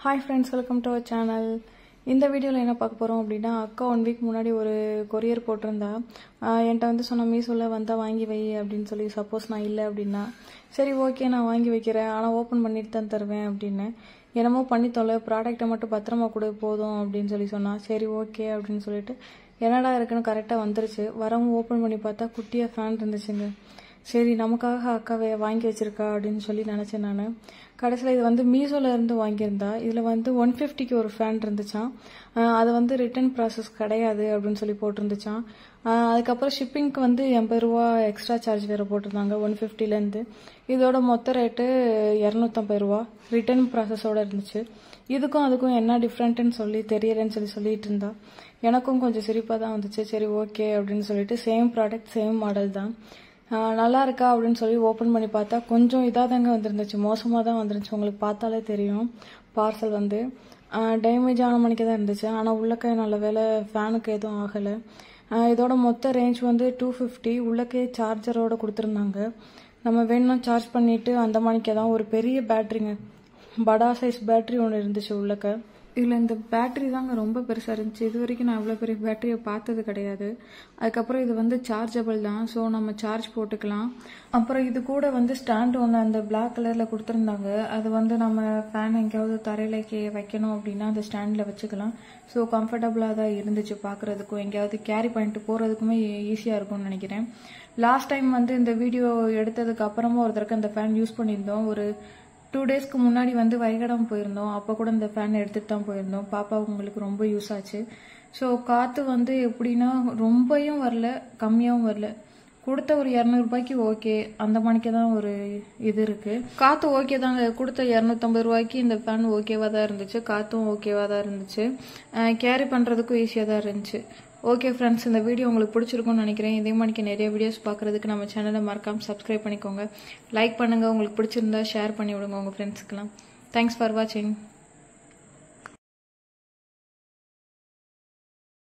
hi friends welcome to our channel இந்த வீடியோவில் என்ன பார்க்க போகிறோம் அப்படின்னா அக்கா ஒன் வீக் முன்னாடி ஒரு கொரியர் போட்டிருந்தா ஆஹ் என்கிட்ட வந்து சொன்ன மீஷோவில் வந்தால் வாங்கி வை அப்படின்னு சொல்லி சப்போஸ் நான் இல்லை அப்படின்னா சரி ஓகே நான் வாங்கி வைக்கிறேன் ஆனால் ஓப்பன் பண்ணிட்டு தான் தருவேன் அப்படின்னு என்னமோ பண்ணி தொலை ப்ராடக்ட்டை மட்டும் பத்திரமா கொடு போதும் அப்படின்னு சொல்லி சொன்னா சரி ஓகே அப்படின்னு சொல்லிட்டு என்னடா இருக்குன்னு கரெக்டாக வந்துருச்சு வரவும் ஓப்பன் பண்ணி பார்த்தா குட்டியாக ஃபேன் இருந்துச்சுங்க சரி நமக்காக அக்காவை வாங்கி வச்சிருக்கா அப்படின்னு சொல்லி நினச்சேன் நான் கடைசியில் இது வந்து மீஷோல இருந்து வாங்கியிருந்தா இதில் வந்து ஒன் ஃபிஃப்டிக்கு ஒரு ஃபேன் இருந்துச்சான் ஆஹ் அது வந்து ரிட்டர்ன் ப்ராசஸ் கிடையாது அப்படின்னு சொல்லி போட்டிருந்துச்சான் ஆஹ் அதுக்கப்புறம் ஷிப்பிங்க்கு வந்து எண்பது ரூபா எக்ஸ்ட்ரா சார்ஜ் வேறு போட்டிருந்தாங்க ஒன் ஃபிஃப்டிலேருந்து இதோட மொத்த ரேட்டு இரநூத்தம்பது ரூபா ரிட்டர்ன் ப்ராசஸோட இருந்துச்சு இதுக்கும் அதுக்கும் என்ன டிஃப்ரெண்ட்டுன்னு சொல்லி தெரியலன்னு சொல்லி சொல்லிட்டு இருந்தா எனக்கும் கொஞ்சம் சிரிப்பாக தான் வந்துச்சு சரி ஓகே அப்படின்னு சொல்லிட்டு சேம் ப்ராடக்ட் சேம் மாடல் தான் ஆஹ் நல்லா இருக்கா அப்படின்னு சொல்லி ஓப்பன் பண்ணி பார்த்தா கொஞ்சம் இதாக தாங்க வந்துருந்துச்சு மோசமாக தான் வந்துருந்துச்சு உங்களுக்கு பார்த்தாலே தெரியும் பார்சல் வந்து டேமேஜ் ஆன மணிக்கு தான் இருந்துச்சு ஆனால் உள்ளக்க நல்ல வேலை ஃபேனுக்கு எதுவும் ஆகலை இதோட மொத்த ரேஞ்ச் வந்து டூ ஃபிஃப்டி உள்ளக்கே சார்ஜரோட கொடுத்துருந்தாங்க நம்ம வேணும்னா சார்ஜ் பண்ணிட்டு அந்த மணிக்கு தான் ஒரு பெரிய பேட்டரிங்க படா சைஸ் பேட்டரி ஒன்று இருந்துச்சு உள்ளக்க இதில் இந்த பேட்டரி தாங்க ரொம்ப பெருசாக இருந்துச்சு இது வரைக்கும் நான் இவ்வளோ பெரிய பேட்டரியை பார்த்தது கிடையாது அதுக்கப்புறம் இது வந்து சார்ஜபிள் தான் ஸோ நம்ம சார்ஜ் போட்டுக்கலாம் அப்புறம் இது கூட வந்து ஸ்டாண்ட் ஒன்று அந்த பிளாக் கலரில் கொடுத்துருந்தாங்க அது வந்து நம்ம ஃபேன் எங்கேயாவது தரையிலக்கு வைக்கணும் அப்படின்னா அந்த ஸ்டாண்டில் வச்சுக்கலாம் ஸோ கம்ஃபர்டபுளாக தான் இருந்துச்சு பார்க்குறதுக்கும் எங்கேயாவது கேரி பண்ணிட்டு போகிறதுக்குமே ஈஸியாக இருக்கும்னு நினைக்கிறேன் லாஸ்ட் டைம் வந்து இந்த வீடியோ எடுத்ததுக்கு அப்புறமா ஒரு தடவை அந்த ஃபேன் யூஸ் பண்ணியிருந்தோம் ஒரு டூ டேஸ்க்கு முன்னாடி வந்து வைகடம் போயிருந்தோம் அப்போ கூட இந்த ஃபேன் எடுத்துட்டு தான் போயிருந்தோம் பாப்பா உங்களுக்கு ரொம்ப யூஸ் ஆச்சு ஸோ காற்று வந்து எப்படின்னா ரொம்பவும் வரல கம்மியாகவும் வரல கொடுத்த ஒரு இரநூறுபாய்க்கு ஓகே அந்த மணிக்கு தான் ஒரு இது இருக்கு காற்று ஓகே தாங்க கொடுத்த இரநூத்தம்பது ரூபாய்க்கு இந்த ஃபேன் ஓகேவாக தான் இருந்துச்சு காற்றும் ஓகேவாக தான் இருந்துச்சு கேரி பண்ணுறதுக்கும் ஈஸியாக தான் இருந்துச்சு ஓகே ஃப்ரெண்ட்ஸ் இந்த வீடியோ உங்களுக்கு பிடிச்சிருக்கும்னு நினைக்கிறேன் இதே மாதிரிக்கு நிறைய வீடியோஸ் பார்க்குறதுக்கு நம்ம சேனலை மறக்காமல் சப்ஸ்கிரைப் பண்ணிக்கோங்க லைக் பண்ணுங்கள் உங்களுக்கு பிடிச்சிருந்தா ஷேர் பண்ணி விடுங்க உங்கள் ஃப்ரெண்ட்ஸுக்கெல்லாம் தேங்க்ஸ் ஃபார் வாட்சிங்